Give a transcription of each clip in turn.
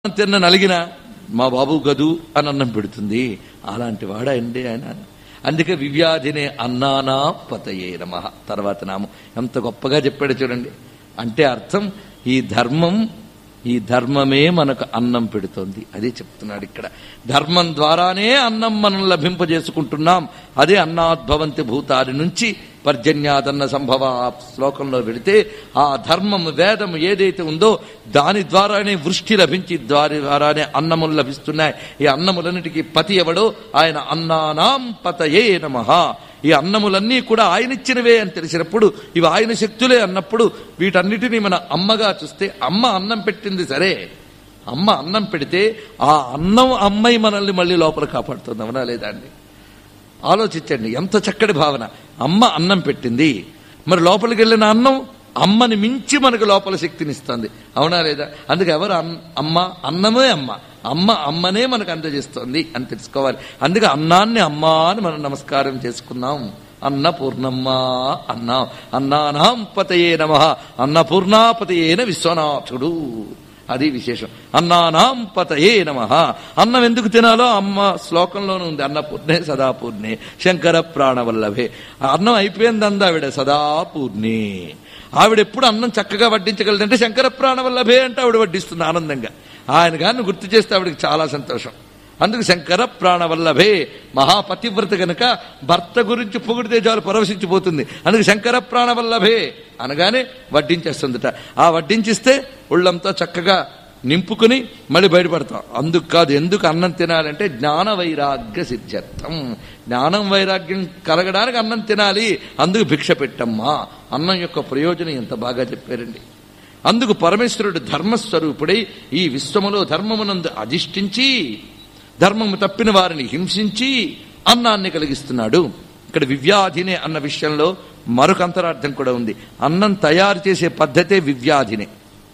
తిన్న నలిగిన మా బాబు గదు అని అన్నం పెడుతుంది అలాంటి వాడండి ఆయన అందుకే వివ్యాధినే అన్నానా పతయే నమ తర్వాత నామం ఎంత గొప్పగా చెప్పాడు చూడండి అంటే అర్థం ఈ ధర్మం ఈ ధర్మమే మనకు అన్నం పెడుతోంది అదే చెప్తున్నాడు ఇక్కడ ధర్మం ద్వారానే అన్నం మనం లభింపజేసుకుంటున్నాం అదే అన్నాద్భవంతి భూతాది నుంచి పర్జన్యాదన్న సంభవ ఆ శ్లోకంలో వెళితే ఆ ధర్మం వేదం ఏదైతే ఉందో దాని ద్వారానే వృష్టి లభించి దాని ద్వారానే అన్నములు లభిస్తున్నాయి ఈ అన్నములన్నిటికీ పతి ఎవడో ఆయన అన్నానాం పతయే నమః ఈ అన్నములన్నీ కూడా ఆయన ఇచ్చినవే అని తెలిసినప్పుడు ఇవి ఆయన శక్తులే అన్నప్పుడు వీటన్నిటినీ మన అమ్మగా చూస్తే అమ్మ అన్నం పెట్టింది సరే అమ్మ అన్నం పెడితే ఆ అన్నం అమ్మాయి మనల్ని మళ్ళీ లోపల కాపాడుతుంది అవునా లేదా అండి ఆలోచించండి ఎంత చక్కటి భావన అమ్మ అన్నం పెట్టింది మరి లోపలికి వెళ్ళిన అన్నం అమ్మని మించి మనకు లోపల శక్తిని ఇస్తుంది అవునా లేదా అందుకే ఎవరు అన్- అమ్మ అన్నమే అమ్మ అమ్మ అమ్మనే మనకు అందజేస్తోంది అని తెలుసుకోవాలి అందుకే అన్నాన్ని అమ్మ అని మనం నమస్కారం చేసుకున్నాం అన్నపూర్ణమ్మ అన్నాం అన్నానాం పతయే నమ అన్నపూర్ణాపతయేన విశ్వనాథుడు అది విశేషం అన్నానాం పతయే నమ అన్నం ఎందుకు తినాలో అమ్మ శ్లోకంలోనే ఉంది అన్నపూర్ణే సదాపూర్ణే శంకర ప్రాణవల్లభే ఆ అన్నం అయిపోయింది అంది ఆవిడ సదాపూర్ణే ఆవిడ ఎప్పుడు అన్నం చక్కగా వడ్డించగలదంటే శంకర ప్రాణవల్లభే అంటే ఆవిడ వడ్డిస్తుంది ఆనందంగా ఆయన గారిని గుర్తు చేస్తే ఆవిడకి చాలా సంతోషం అందుకు శంకర ప్రాణవల్లభే మహాపతివ్రత గనుక భర్త గురించి పొగిడితే చాలు పరవశించిపోతుంది అందుకు శంకర ప్రాణవల్లభే అనగానే వడ్డించేస్తుందట ఆ వడ్డించిస్తే ఒళ్ళంతా చక్కగా నింపుకుని మళ్ళీ బయటపడతాం అందుకు కాదు ఎందుకు అన్నం తినాలంటే జ్ఞాన వైరాగ్య సిద్ధ్యర్థం జ్ఞానం వైరాగ్యం కలగడానికి అన్నం తినాలి అందుకు భిక్ష పెట్టమ్మా అన్నం యొక్క ప్రయోజనం ఎంత బాగా చెప్పారండి అందుకు పరమేశ్వరుడు ధర్మస్వరూపుడై ఈ విశ్వములో ధర్మమునందు అధిష్ఠించి ధర్మము తప్పిన వారిని హింసించి అన్నాన్ని కలిగిస్తున్నాడు ఇక్కడ వివ్యాధినే అన్న విషయంలో మరొక అంతరార్థం కూడా ఉంది అన్నం తయారు చేసే పద్ధతే వివ్యాధినే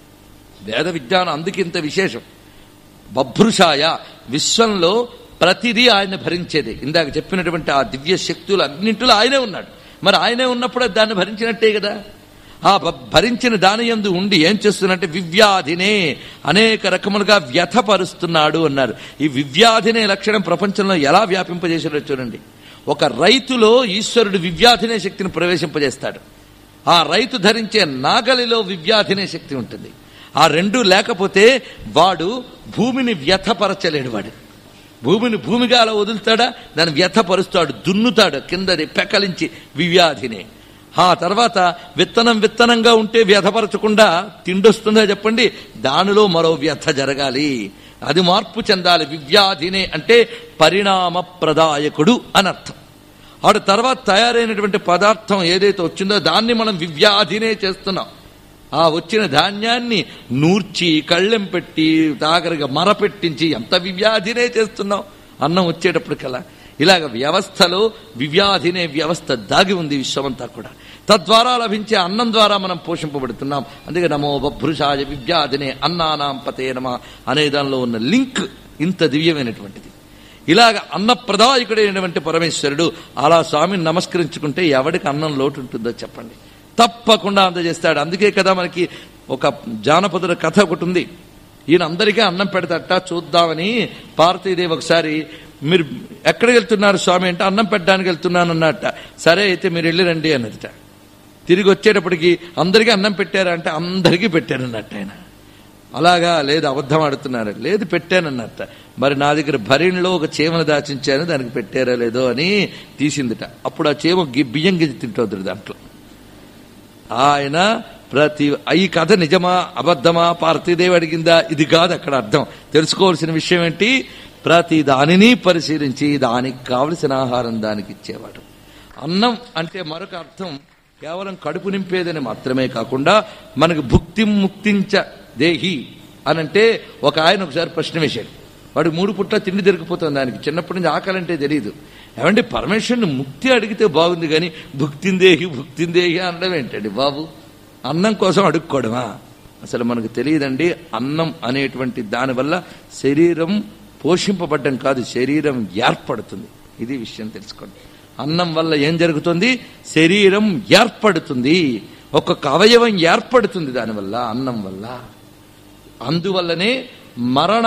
వేద విజ్ఞానం అందుకింత విశేషం బభ్రుషాయ విశ్వంలో ప్రతిదీ ఆయన భరించేది ఇందాక చెప్పినటువంటి ఆ దివ్య శక్తులు అన్నింటిలో ఆయనే ఉన్నాడు మరి ఆయనే ఉన్నప్పుడు అది దాన్ని భరించినట్టే కదా ఆ భ- భరించిన దాని యందు ఉండి ఏం చేస్తున్నట్టే వివ్యాధినే అనేక రకములుగా వ్యథపరుస్తున్నాడు అన్నారు ఈ వివ్యాధినే లక్షణం ప్రపంచంలో ఎలా వ్యాపింపజేసాడో చూడండి ఒక రైతులో ఈశ్వరుడు వివ్యాధినే శక్తిని ప్రవేశింపజేస్తాడు ఆ రైతు ధరించే నాగలిలో వివ్యాధినే శక్తి ఉంటుంది ఆ రెండు లేకపోతే వాడు భూమిని వ్యథపరచలేడు వాడు భూమిని భూమిగా అలా వదులుతాడా దాన్ని వ్యథపరుస్తాడు దున్నుతాడు కిందది పెకలించి వివ్యాధినే ఆ తర్వాత విత్తనం విత్తనంగా ఉంటే వ్యథపరచకుండా తిండొస్తుందా చెప్పండి దానిలో మరో వ్యథ జరగాలి అది మార్పు చెందాలి వివ్యాధినే అంటే పరిణామ ప్రదాయకుడు అని అర్థం ఆడు తర్వాత తయారైనటువంటి పదార్థం ఏదైతే వచ్చిందో దాన్ని మనం వివ్యాధినే చేస్తున్నాం ఆ వచ్చిన ధాన్యాన్ని నూర్చి కళ్ళెం పెట్టి తాగరగా మరపెట్టించి ఎంత వివ్యాధినే చేస్తున్నాం అన్నం వచ్చేటప్పటికల్లా ఇలాగ వ్యవస్థలో వివ్యాధినే వ్యవస్థ దాగి ఉంది విశ్వమంతా కూడా తద్వారా లభించే అన్నం ద్వారా మనం పోషింపబడుతున్నాం అందుకే నమో బభ్రుషాయ వివ్యాధినే అన్నానాం పతే నమ అనే దానిలో ఉన్న లింక్ ఇంత దివ్యమైనటువంటిది ఇలాగ అన్నప్రదాయకుడైనటువంటి పరమేశ్వరుడు అలా స్వామిని నమస్కరించుకుంటే ఎవడికి అన్నం లోటు ఉంటుందో చెప్పండి తప్పకుండా అందజేస్తాడు అందుకే కదా మనకి ఒక జానపదుల కథ ఒకటి ఉంది ఈయన అందరికీ అన్నం పెడతట చూద్దామని పార్వతీదేవి ఒకసారి మీరు ఎక్కడికి వెళ్తున్నారు స్వామి అంటే అన్నం పెట్టడానికి వెళ్తున్నాను అన్నట్ట సరే అయితే మీరు వెళ్ళి రండి అన్నదిట తిరిగి వచ్చేటప్పటికి అందరికీ అన్నం పెట్టారా అంటే అందరికీ పెట్టారన్నట్టు ఆయన అలాగా లేదు అబద్ధం ఆడుతున్నారు లేదు పెట్టానన్నట్ట మరి నా దగ్గర భరిణిలో ఒక చీమను దాచించాను దానికి పెట్టారా లేదో అని తీసిందిట అప్పుడు ఆ చీమ గి- బియ్యం గిజి తింటోద్దు దాంట్లో ఆయన ప్రతి ఈ కథ నిజమా అబద్ధమా పార్వతీదేవి అడిగిందా ఇది కాదు అక్కడ అర్థం తెలుసుకోవాల్సిన విషయం ఏంటి ప్రతి దానిని పరిశీలించి దానికి కావలసిన ఆహారం దానికి ఇచ్చేవాడు అన్నం అంటే మరొక అర్థం కేవలం కడుపు నింపేదని మాత్రమే కాకుండా మనకు భుక్తి ముక్తించ దేహి అనంటే ఒక ఆయన ఒకసారి ప్రశ్న వేశాడు వాడు మూడు పుట్ల తిండి దొరికిపోతుంది దానికి చిన్నప్పటి నుంచి ఆకలి అంటే తెలియదు ఏమంటే పరమేశ్వరుని ముక్తి అడిగితే బాగుంది కానీ భుక్తిందేహి భుక్తిందేహి అనడం ఏంటండి బాబు అన్నం కోసం అడుక్కోవడమా అసలు మనకు తెలియదండి అన్నం అనేటువంటి దానివల్ల శరీరం పోషింపబడ్డం కాదు శరీరం ఏర్పడుతుంది ఇది విషయం తెలుసుకోండి అన్నం వల్ల ఏం జరుగుతుంది శరీరం ఏర్పడుతుంది ఒక్కొక్క అవయవం ఏర్పడుతుంది దానివల్ల అన్నం వల్ల అందువల్లనే మరణ